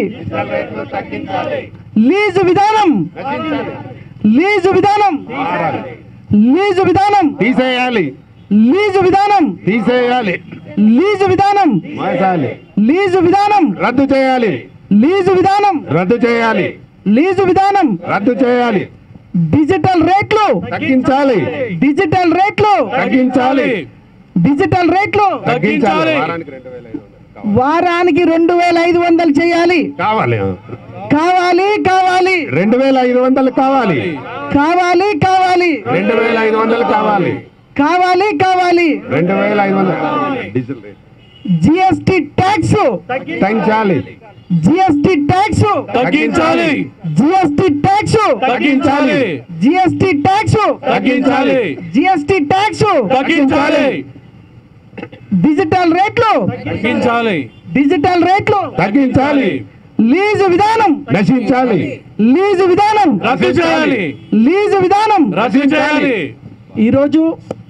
లీజు విధానం లీజు విధానం లీజు విధానం తీసేయాలి లీజు విధానం తీసేయాలి లీజు విధానం మార్చాలి లీజు విధానం రద్దు చేయాలి లీజు విధానం రద్దు చేయాలి లీజు విధానం రద్దు చేయాలి డిజిటల్ రేట్లు తగ్గించాలి డిజిటల్ రేట్లు తగ్గించాలి డిజిటల్ రేట్లు తగ్గించాలి వారానికి రెండు వేల ఐదు వందలు చేయాలి కావాలి కావాలి కావాలి రెండు వేల ఐదు వందలు కావాలి కావాలి కావాలి రెండు వేల ఐదు వందలు కావాలి కావాలి కావాలి రెండు వేల ఐదు వందలు డీజిల్ రేట్ జిఎస్టి ట్యాక్స్ తగ్గించాలి జిఎస్టి ట్యాక్స్ తగ్గించాలి జిఎస్టి ట్యాక్స్ తగ్గించాలి జిఎస్టి ట్యాక్స్ తగ్గించాలి జిఎస్టి ట్యాక్స్ తగ్గించాలి డిజిటల్ రేట్లు తగ్గించాలి డిజిటల్ రేట్లు తగ్గించాలి లీజు విధానం నశించాలి లీజు విధానం రద్దు చేయాలి లీజు విధానం రద్దు చేయాలి ఈరోజు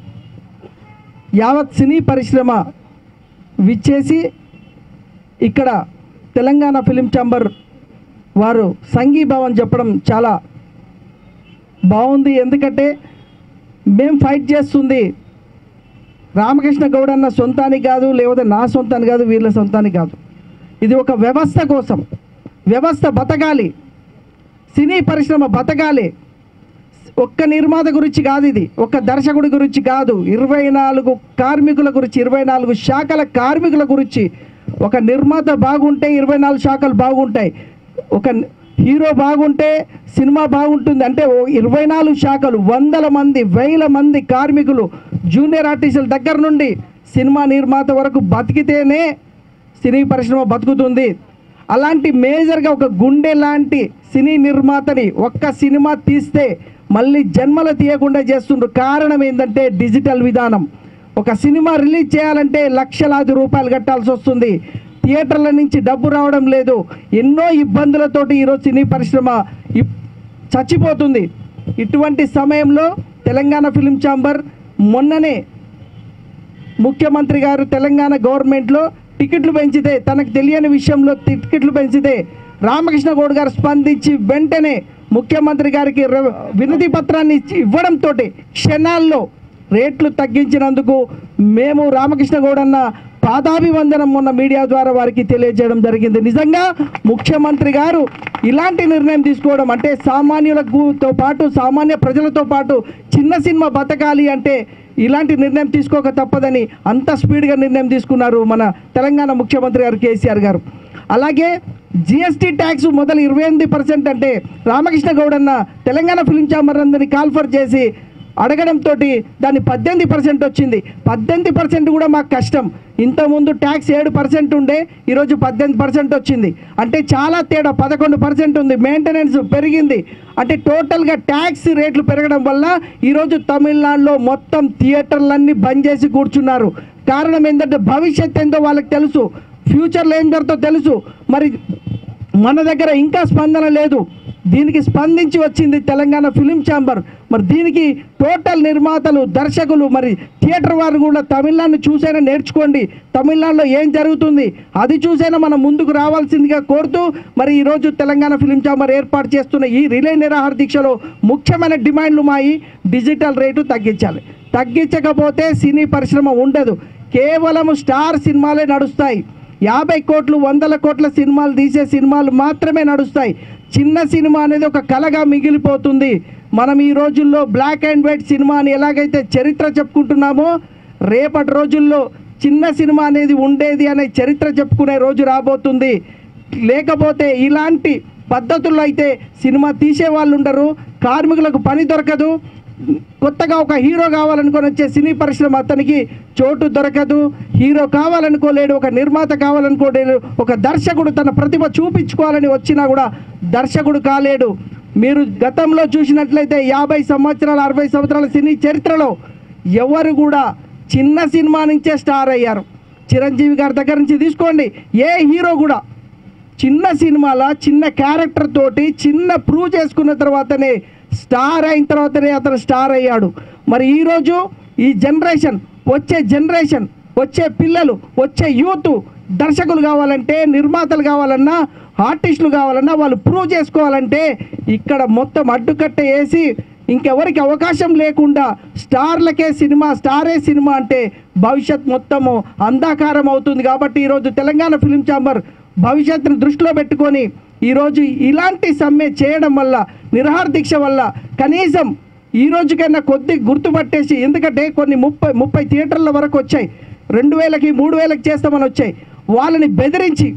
యావత్ సినీ పరిశ్రమ విచ్చేసి ఇక్కడ తెలంగాణ ఫిలిం ఛాంబర్ వారు సంఘీభావం చెప్పడం చాలా బాగుంది ఎందుకంటే మేం ఫైట్ చేస్తుంది రామకృష్ణ గౌడ్ అన్న సొంతానికి కాదు లేకపోతే నా సొంతానికి కాదు వీళ్ళ సొంతానికి కాదు ఇది ఒక వ్యవస్థ కోసం వ్యవస్థ బతకాలి సినీ పరిశ్రమ బతకాలి ఒక్క నిర్మాత గురించి కాదు ఇది ఒక్క దర్శకుడి గురించి కాదు ఇరవై నాలుగు కార్మికుల గురించి ఇరవై నాలుగు శాఖల కార్మికుల గురించి ఒక నిర్మాత బాగుంటే ఇరవై నాలుగు శాఖలు బాగుంటాయి ఒక హీరో బాగుంటే సినిమా బాగుంటుంది అంటే ఓ ఇరవై నాలుగు శాఖలు వందల మంది వేల మంది కార్మికులు జూనియర్ ఆర్టిస్టుల దగ్గర నుండి సినిమా నిర్మాత వరకు బతికితేనే సినీ పరిశ్రమ బతుకుతుంది అలాంటి మేజర్గా ఒక గుండె లాంటి సినీ నిర్మాతని ఒక్క సినిమా తీస్తే మళ్ళీ జన్మలు తీయకుండా చేస్తుండ్రు కారణం ఏంటంటే డిజిటల్ విధానం ఒక సినిమా రిలీజ్ చేయాలంటే లక్షలాది రూపాయలు కట్టాల్సి వస్తుంది థియేటర్ల నుంచి డబ్బు రావడం లేదు ఎన్నో ఇబ్బందులతోటి ఈరోజు సినీ పరిశ్రమ ఇప్- చచ్చిపోతుంది ఇటువంటి సమయంలో తెలంగాణ ఫిలిం ఛాంబర్ మొన్ననే ముఖ్యమంత్రి గారు తెలంగాణ గవర్నమెంట్లో టికెట్లు పెంచితే తనకు తెలియని విషయంలో టికెట్లు పెంచితే రామకృష్ణ గౌడ్ గారు స్పందించి వెంటనే ముఖ్యమంత్రి గారికి ర- వినతి పత్రాన్ని ఇచ్చి ఇవ్వడంతో క్షణాల్లో రేట్లు తగ్గించినందుకు మేము రామకృష్ణ గౌడ్ అన్న పాదాభివందనం మొన్న మీడియా ద్వారా వారికి తెలియజేయడం జరిగింది నిజంగా ముఖ్యమంత్రి గారు ఇలాంటి నిర్ణయం తీసుకోవడం అంటే సామాన్యులకు తో పాటు సామాన్య ప్రజలతో పాటు చిన్న సినిమా బతకాలి అంటే ఇలాంటి నిర్ణయం తీసుకోక తప్పదని అంత స్పీడ్గా నిర్ణయం తీసుకున్నారు మన తెలంగాణ ముఖ్యమంత్రి గారు కేసీఆర్ గారు అలాగే జిఎస్టీ ట్యాక్స్ మొదలు ఇరవై ఎనిమిది పర్సెంట్ అంటే రామకృష్ణ గౌడ్ అన్న తెలంగాణ ఫిలిం ఛాంబర్ అందరినీ కాల్ఫర్ చేసి అడగడంతో దాన్ని పద్దెనిమిది పర్సెంట్ వచ్చింది పద్దెనిమిది పర్సెంట్ కూడా మాకు కష్టం ఇంతకుముందు ట్యాక్స్ ఏడు పర్సెంట్ ఉండే ఈరోజు పద్దెనిమిది పర్సెంట్ వచ్చింది అంటే చాలా తేడా పదకొండు పర్సెంట్ ఉంది మెయింటెనెన్స్ పెరిగింది అంటే టోటల్గా ట్యాక్స్ రేట్లు పెరగడం వల్ల ఈరోజు తమిళనాడులో మొత్తం థియేటర్లన్నీ బంద్ చేసి కూర్చున్నారు కారణం ఏంటంటే భవిష్యత్ ఏందో వాళ్ళకి తెలుసు ఫ్యూచర్లో ఏం జరుగుతుందో తెలుసు మరి మన దగ్గర ఇంకా స్పందన లేదు దీనికి స్పందించి వచ్చింది తెలంగాణ ఫిలిం ఛాంబర్ మరి దీనికి టోటల్ నిర్మాతలు దర్శకులు మరి థియేటర్ వారు కూడా తమిళనాడుని చూసైనా నేర్చుకోండి తమిళనాడులో ఏం జరుగుతుంది అది చూసైనా మనం ముందుకు రావాల్సిందిగా కోరుతూ మరి ఈరోజు తెలంగాణ ఫిలిం ఛాంబర్ ఏర్పాటు చేస్తున్న ఈ రిలే నిరాహార దీక్షలో ముఖ్యమైన డిమాండ్లు మాయి డిజిటల్ రేటు తగ్గించాలి తగ్గించకపోతే సినీ పరిశ్రమ ఉండదు కేవలం స్టార్ సినిమాలే నడుస్తాయి యాభై కోట్లు వందల కోట్ల సినిమాలు తీసే సినిమాలు మాత్రమే నడుస్తాయి చిన్న సినిమా అనేది ఒక కళగా మిగిలిపోతుంది మనం ఈ రోజుల్లో బ్లాక్ అండ్ వైట్ సినిమాని ఎలాగైతే చరిత్ర చెప్పుకుంటున్నామో రేపటి రోజుల్లో చిన్న సినిమా అనేది ఉండేది అనే చరిత్ర చెప్పుకునే రోజు రాబోతుంది లేకపోతే ఇలాంటి పద్ధతుల్లో అయితే సినిమా తీసే వాళ్ళు ఉండరు కార్మికులకు పని దొరకదు కొత్తగా ఒక హీరో కావాలనుకొని వచ్చే సినీ పరిశ్రమ అతనికి చోటు దొరకదు హీరో కావాలనుకోలేడు ఒక నిర్మాత కావాలనుకోలేడు ఒక దర్శకుడు తన ప్రతిభ చూపించుకోవాలని వచ్చినా కూడా దర్శకుడు కాలేడు మీరు గతంలో చూసినట్లయితే యాభై సంవత్సరాల అరవై సంవత్సరాల సినీ చరిత్రలో ఎవరు కూడా చిన్న సినిమా నుంచే స్టార్ అయ్యారు చిరంజీవి గారి దగ్గర నుంచి తీసుకోండి ఏ హీరో కూడా చిన్న సినిమాల చిన్న క్యారెక్టర్ తోటి చిన్న ప్రూవ్ చేసుకున్న తర్వాతనే స్టార్ అయిన తర్వాతనే అతను స్టార్ అయ్యాడు మరి ఈరోజు ఈ జనరేషన్ వచ్చే జనరేషన్ వచ్చే పిల్లలు వచ్చే యూత్ దర్శకులు కావాలంటే నిర్మాతలు కావాలన్నా ఆర్టిస్టులు కావాలన్నా వాళ్ళు ప్రూవ్ చేసుకోవాలంటే ఇక్కడ మొత్తం అడ్డుకట్ట వేసి ఇంకెవరికి అవకాశం లేకుండా స్టార్లకే సినిమా స్టారే సినిమా అంటే భవిష్యత్ మొత్తము అంధాకారం అవుతుంది కాబట్టి ఈరోజు తెలంగాణ ఫిలిం ఛాంబర్ భవిష్యత్తును దృష్టిలో పెట్టుకొని ఈరోజు ఇలాంటి సమ్మె చేయడం వల్ల నిరహార దీక్ష వల్ల కనీసం ఈ రోజుకైనా కొద్ది గుర్తుపట్టేసి ఎందుకంటే కొన్ని ముప్పై ముప్పై థియేటర్ల వరకు వచ్చాయి రెండు వేలకి మూడు వేలకి చేస్తామని వచ్చాయి వాళ్ళని బెదిరించి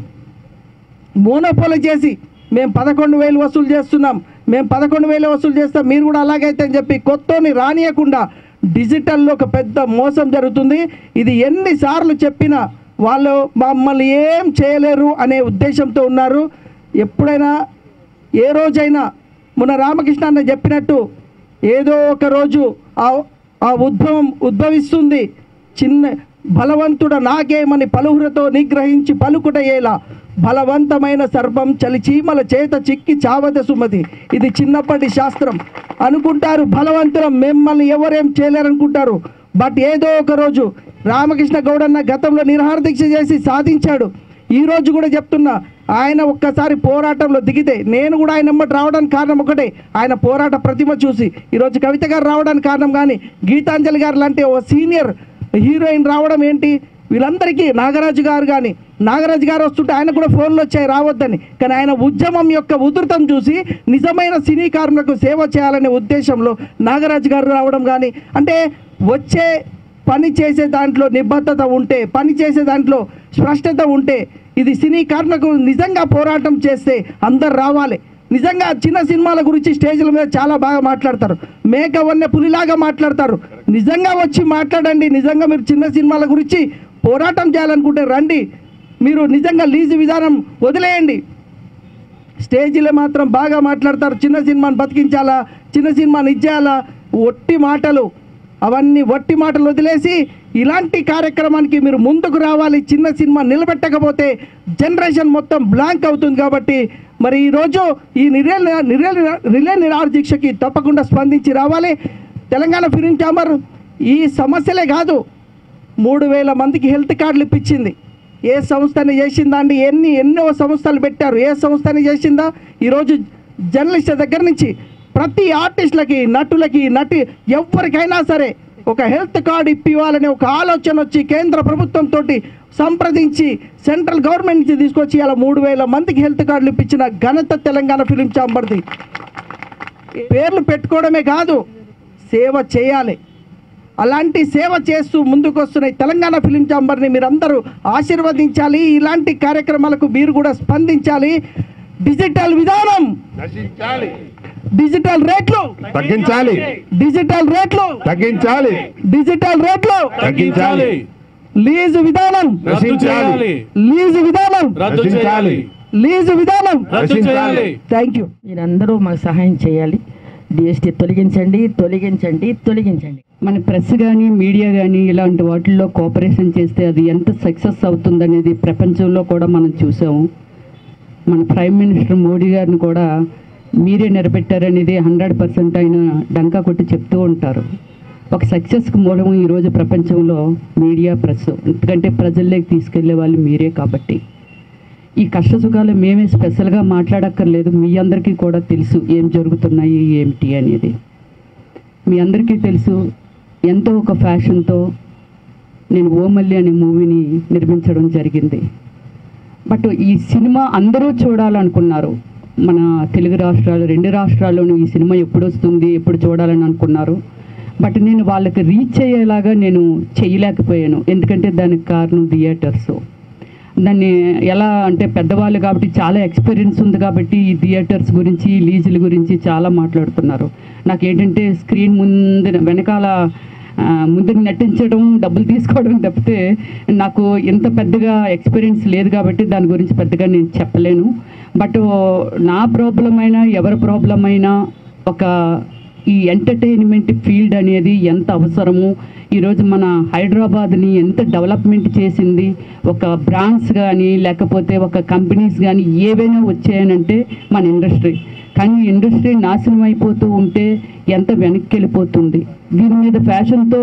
మోనోపోలో చేసి మేము పదకొండు వేలు వసూలు చేస్తున్నాం మేము పదకొండు వేలు వసూలు చేస్తాం మీరు కూడా అలాగైతే అని చెప్పి కొత్తని రానియకుండా డిజిటల్లో ఒక పెద్ద మోసం జరుగుతుంది ఇది ఎన్నిసార్లు చెప్పినా వాళ్ళు మమ్మల్ని ఏం చేయలేరు అనే ఉద్దేశంతో ఉన్నారు ఎప్పుడైనా ఏ రోజైనా మొన్న రామకృష్ణ అన్న చెప్పినట్టు ఏదో ఒక రోజు ఆ ఆ ఉద్భవం ఉద్భవిస్తుంది చిన్న బలవంతుడ నాకేమని పలువురతో నిగ్రహించి పలుకుటయేలా బలవంతమైన సర్పం చలిచీమల చేత చిక్కి చావద సుమతి ఇది చిన్నప్పటి శాస్త్రం అనుకుంటారు బలవంతులం మిమ్మల్ని ఎవరేం చేయలేరనుకుంటారు బట్ ఏదో ఒక రోజు రామకృష్ణ గౌడన్న గతంలో నిరహార దీక్ష చేసి సాధించాడు ఈ రోజు కూడా చెప్తున్నా ఆయన ఒక్కసారి పోరాటంలో దిగితే నేను కూడా ఆయన ఎమ్మటి రావడానికి కారణం ఒకటే ఆయన పోరాట ప్రతిమ చూసి ఈరోజు కవిత గారు రావడానికి కారణం కానీ గీతాంజలి గారు లాంటి ఓ సీనియర్ హీరోయిన్ రావడం ఏంటి వీళ్ళందరికీ నాగరాజు గారు కానీ నాగరాజు గారు వస్తుంటే ఆయన కూడా ఫోన్లు వచ్చాయి రావద్దని కానీ ఆయన ఉద్యమం యొక్క ఉధృతం చూసి నిజమైన సినీ కార్మికులకు సేవ చేయాలనే ఉద్దేశంలో నాగరాజు గారు రావడం కానీ అంటే వచ్చే పని చేసే దాంట్లో నిబద్ధత ఉంటే పని చేసే దాంట్లో స్పష్టత ఉంటే ఇది సినీ కార్మికులు నిజంగా పోరాటం చేస్తే అందరు రావాలి నిజంగా చిన్న సినిమాల గురించి స్టేజ్ల మీద చాలా బాగా మాట్లాడతారు మేక వన్య పులిలాగా మాట్లాడతారు నిజంగా వచ్చి మాట్లాడండి నిజంగా మీరు చిన్న సినిమాల గురించి పోరాటం చేయాలనుకుంటే రండి మీరు నిజంగా లీజు విధానం వదిలేయండి స్టేజీలో మాత్రం బాగా మాట్లాడతారు చిన్న సినిమాని బతికించాలా చిన్న సినిమాని ఇచ్చేయాలా ఒట్టి మాటలు అవన్నీ వట్టి మాటలు వదిలేసి ఇలాంటి కార్యక్రమానికి మీరు ముందుకు రావాలి చిన్న సినిమా నిలబెట్టకపోతే జనరేషన్ మొత్తం బ్లాంక్ అవుతుంది కాబట్టి మరి ఈరోజు ఈ నిరే నిరే రిలే నిరాహార దీక్షకి తప్పకుండా స్పందించి రావాలి తెలంగాణ ఫిలిం ఛాంబర్ ఈ సమస్యలే కాదు మూడు వేల మందికి హెల్త్ కార్డులు ఇప్పించింది ఏ సంస్థని చేసిందా అండి ఎన్ని ఎన్నో సంస్థలు పెట్టారు ఏ సంస్థని చేసిందా ఈరోజు జర్నలిస్ట్ దగ్గర నుంచి ప్రతి ఆర్టిస్టులకి నటులకి నటి ఎవరికైనా సరే ఒక హెల్త్ కార్డు ఇప్పివ్వాలనే ఒక ఆలోచన వచ్చి కేంద్ర ప్రభుత్వంతో సంప్రదించి సెంట్రల్ గవర్నమెంట్ నుంచి తీసుకొచ్చి ఇలా మూడు వేల మందికి హెల్త్ కార్డులు ఇప్పించిన ఘనత తెలంగాణ ఫిలిం ఛాంబర్ది పేర్లు పెట్టుకోవడమే కాదు సేవ చేయాలి అలాంటి సేవ చేస్తూ ముందుకు వస్తున్న ఈ తెలంగాణ ఫిలిం ఛాంబర్ని మీరందరూ ఆశీర్వదించాలి ఇలాంటి కార్యక్రమాలకు మీరు కూడా స్పందించాలి డిజిటల్ విధానం డిజిటల్ రేట్లు తగ్గించాలి డిజిటల్ రేట్లు తగ్గించాలి డిజిటల్ రేట్లు తగ్గించాలి లీజు విధానం రద్దు చేయాలి లీజు విధానం రద్దు చేయాలి లీజు విధానం రద్దు చేయాలి థ్యాంక్ యూ మీరందరూ మాకు సహాయం చేయాలి డిఎస్టీ తొలగించండి తొలగించండి తొలగించండి మన ప్రెస్ కానీ మీడియా కానీ ఇలాంటి వాటిల్లో కోఆపరేషన్ చేస్తే అది ఎంత సక్సెస్ అవుతుందనేది ప్రపంచంలో కూడా మనం చూసాము మన ప్రైమ్ మినిస్టర్ మోడీ గారిని కూడా మీరే నిలబెట్టారనేది హండ్రెడ్ పర్సెంట్ ఆయన డంకా కొట్టి చెప్తూ ఉంటారు ఒక సక్సెస్కి మూలం ఈరోజు ప్రపంచంలో మీడియా ప్రెస్ ఎందుకంటే ప్రజల్లోకి తీసుకెళ్లే వాళ్ళు మీరే కాబట్టి ఈ కష్ట సుఖాలు మేమే స్పెషల్గా మాట్లాడక్కర్లేదు మీ అందరికీ కూడా తెలుసు ఏం జరుగుతున్నాయి ఏమిటి అనేది మీ అందరికీ తెలుసు ఎంతో ఒక ఫ్యాషన్తో నేను ఓమల్లి అనే మూవీని నిర్మించడం జరిగింది బట్ ఈ సినిమా అందరూ చూడాలనుకున్నారు మన తెలుగు రాష్ట్రాలు రెండు రాష్ట్రాల్లోనూ ఈ సినిమా ఎప్పుడు వస్తుంది ఎప్పుడు చూడాలని అనుకున్నారు బట్ నేను వాళ్ళకి రీచ్ అయ్యేలాగా నేను చేయలేకపోయాను ఎందుకంటే దానికి కారణం థియేటర్స్ దాన్ని ఎలా అంటే పెద్దవాళ్ళు కాబట్టి చాలా ఎక్స్పీరియన్స్ ఉంది కాబట్టి ఈ థియేటర్స్ గురించి లీజుల గురించి చాలా మాట్లాడుతున్నారు నాకు ఏంటంటే స్క్రీన్ ముందు వెనకాల ఆ, ముందు నటించడం డబ్బులు తీసుకోవడం తప్పితే నాకు ఇంత పెద్దగా ఎక్స్పీరియన్స్ లేదు కాబట్టి దాని గురించి పెద్దగా నేను చెప్పలేను బట్ నా ప్రాబ్లం అయినా ఎవరి ప్రాబ్లం అయినా ఒక ఈ ఎంటర్టైన్మెంట్ ఫీల్డ్ అనేది ఎంత అవసరము ఈరోజు మన హైదరాబాద్ని ఎంత డెవలప్మెంట్ చేసింది ఒక బ్రాండ్స్ కానీ లేకపోతే ఒక కంపెనీస్ కానీ ఏవైనా వచ్చాయనంటే మన ఇండస్ట్రీ కానీ ఇండస్ట్రీ నాశనం అయిపోతూ ఉంటే ఎంత వెనక్కి వెళ్ళిపోతుంది దీని మీద ఫ్యాషన్తో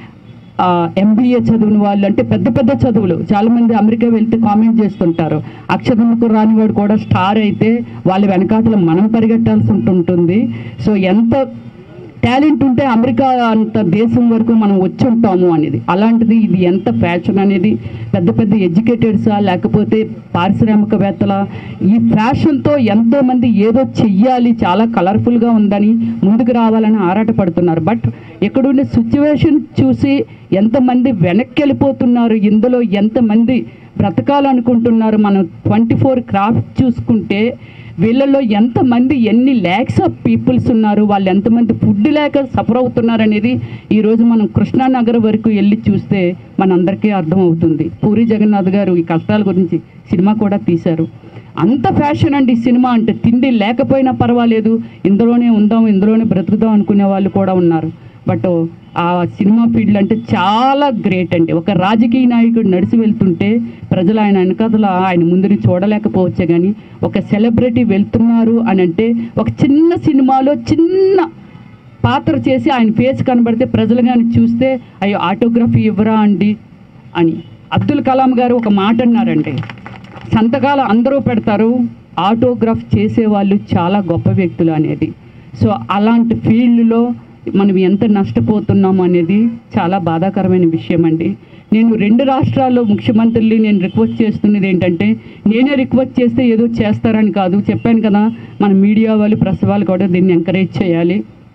ఎంబీఏ చదివిన వాళ్ళు అంటే పెద్ద పెద్ద చదువులు చాలామంది అమెరికా వెళ్తే కామెంట్ చేస్తుంటారు అక్షరముకు రాని వాడు కూడా స్టార్ అయితే వాళ్ళ వెనకాతల మనం పరిగెట్టాల్సి ఉంటుంటుంది సో ఎంత టాలెంట్ ఉంటే అమెరికా అంత దేశం వరకు మనం వచ్చి ఉంటాము అనేది అలాంటిది ఇది ఎంత ఫ్యాషన్ అనేది పెద్ద పెద్ద ఎడ్యుకేటెడ్సా లేకపోతే పారిశ్రామికవేత్తల ఈ ఫ్యాషన్తో ఎంతోమంది ఏదో చెయ్యాలి చాలా కలర్ఫుల్గా ఉందని ముందుకు రావాలని ఆరాటపడుతున్నారు బట్ ఇక్కడుండే సిచ్యువేషన్ చూసి ఎంతమంది వెనక్కి వెళ్ళిపోతున్నారు ఇందులో ఎంతమంది బ్రతకాలనుకుంటున్నారు మనం ట్వంటీ ఫోర్ క్రాఫ్ట్ చూసుకుంటే వీళ్ళల్లో ఎంతమంది ఎన్ని ల్యాక్స్ ఆఫ్ పీపుల్స్ ఉన్నారు వాళ్ళు ఎంతమంది ఫుడ్ లేక సఫర్ అవుతున్నారు అనేది ఈరోజు మనం కృష్ణానగర్ వరకు వెళ్ళి చూస్తే మనందరికీ అర్థమవుతుంది పూరి జగన్నాథ్ గారు ఈ కష్టాల గురించి సినిమా కూడా తీశారు అంత ఫ్యాషన్ అండి ఈ సినిమా అంటే తిండి లేకపోయినా పర్వాలేదు ఇందులోనే ఉందాం ఇందులోనే బ్రతుకుదాం అనుకునే వాళ్ళు కూడా ఉన్నారు బట్ ఆ సినిమా ఫీల్డ్ అంటే చాలా గ్రేట్ అండి ఒక రాజకీయ నాయకుడు నడిచి వెళ్తుంటే ప్రజలు ఆయన వెనకాతల ఆయన ముందుని చూడలేకపోవచ్చే కానీ ఒక సెలబ్రిటీ వెళ్తున్నారు అని అంటే ఒక చిన్న సినిమాలో చిన్న పాత్ర చేసి ఆయన ఫేస్ కనబడితే ప్రజలు కానీ చూస్తే అయ్యో ఆటోగ్రఫీ ఇవ్వరా అండి అని అబ్దుల్ కలాం గారు ఒక మాట అన్నారండి సంతకాలు అందరూ పెడతారు ఆటోగ్రాఫ్ చేసేవాళ్ళు చాలా గొప్ప వ్యక్తులు అనేది సో అలాంటి ఫీల్డ్లో మనం ఎంత నష్టపోతున్నాము అనేది చాలా బాధాకరమైన విషయం అండి నేను రెండు రాష్ట్రాల్లో ముఖ్యమంత్రుల్ని నేను రిక్వెస్ట్ చేస్తున్నది ఏంటంటే నేనే రిక్వెస్ట్ చేస్తే ఏదో చేస్తారని కాదు చెప్పాను కదా మన మీడియా వాళ్ళు ప్రెస్ వాళ్ళు కూడా దీన్ని ఎంకరేజ్ చేయాలి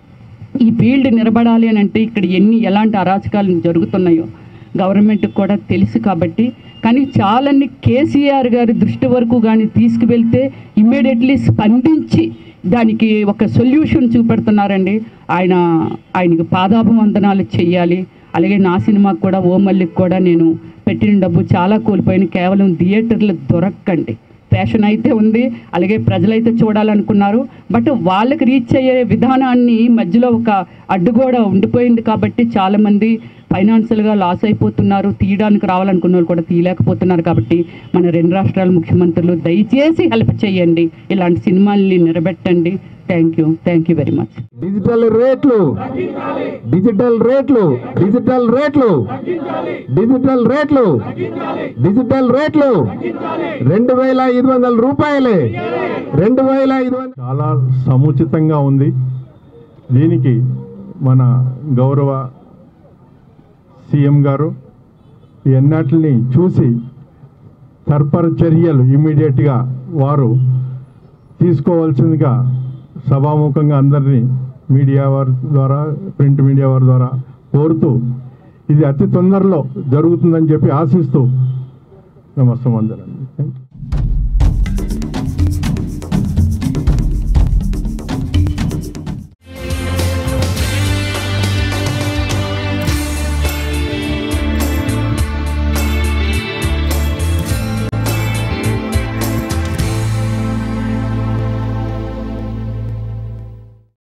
ఈ ఫీల్డ్ నిలబడాలి అని అంటే ఇక్కడ ఎన్ని ఎలాంటి అరాచకాలు జరుగుతున్నాయో గవర్నమెంట్కి కూడా తెలుసు కాబట్టి కానీ చాలాన్ని కేసీఆర్ గారి దృష్టి వరకు కానీ తీసుకువెళ్తే ఇమ్మీడియట్లీ స్పందించి దానికి ఒక సొల్యూషన్ చూపెడుతున్నారండి ఆయన ఆయనకి పాదాభివందనాలు చెయ్యాలి అలాగే నా సినిమాకి కూడా ఓ మల్లికి కూడా నేను పెట్టిన డబ్బు చాలా కోల్పోయిన కేవలం థియేటర్లు దొరక్కండి ఫ్యాషన్ అయితే ఉంది అలాగే ప్రజలైతే చూడాలనుకున్నారు బట్ వాళ్ళకి రీచ్ అయ్యే విధానాన్ని మధ్యలో ఒక అడ్డుగోడ ఉండిపోయింది కాబట్టి చాలామంది ఫైనాన్షియల్గా లాస్ అయిపోతున్నారు తీయడానికి రావాలనుకున్న వాళ్ళు కూడా తీయలేకపోతున్నారు కాబట్టి మన రెండు రాష్ట్రాల ముఖ్యమంత్రులు దయచేసి హెల్ప్ చేయండి ఇలాంటి సినిమాల్ని నిలబెట్టండి thank you thank you very much digital రేట్లు డిజిటల్ రేట్లు డిజిటల్ రేట్లు డిజిటల్ రేట్లు డిజిటల్ రేట్లు రెండు వేల ఐదు వందల రూపాయలే రెండు వేల ఐదు వందల చాలా సముచితంగా ఉంది దీనికి మన గౌరవ సీఎం గారు ఎన్నటిని చూసి తర్పర చర్యలు ఇమీడియట్గా వారు తీసుకోవాల్సిందిగా సభాముఖంగా అందరినీ మీడియా వారి ద్వారా ప్రింట్ మీడియా వారి ద్వారా కోరుతూ ఇది అతి తొందరలో జరుగుతుందని చెప్పి ఆశిస్తూ నమస్తే వందనండి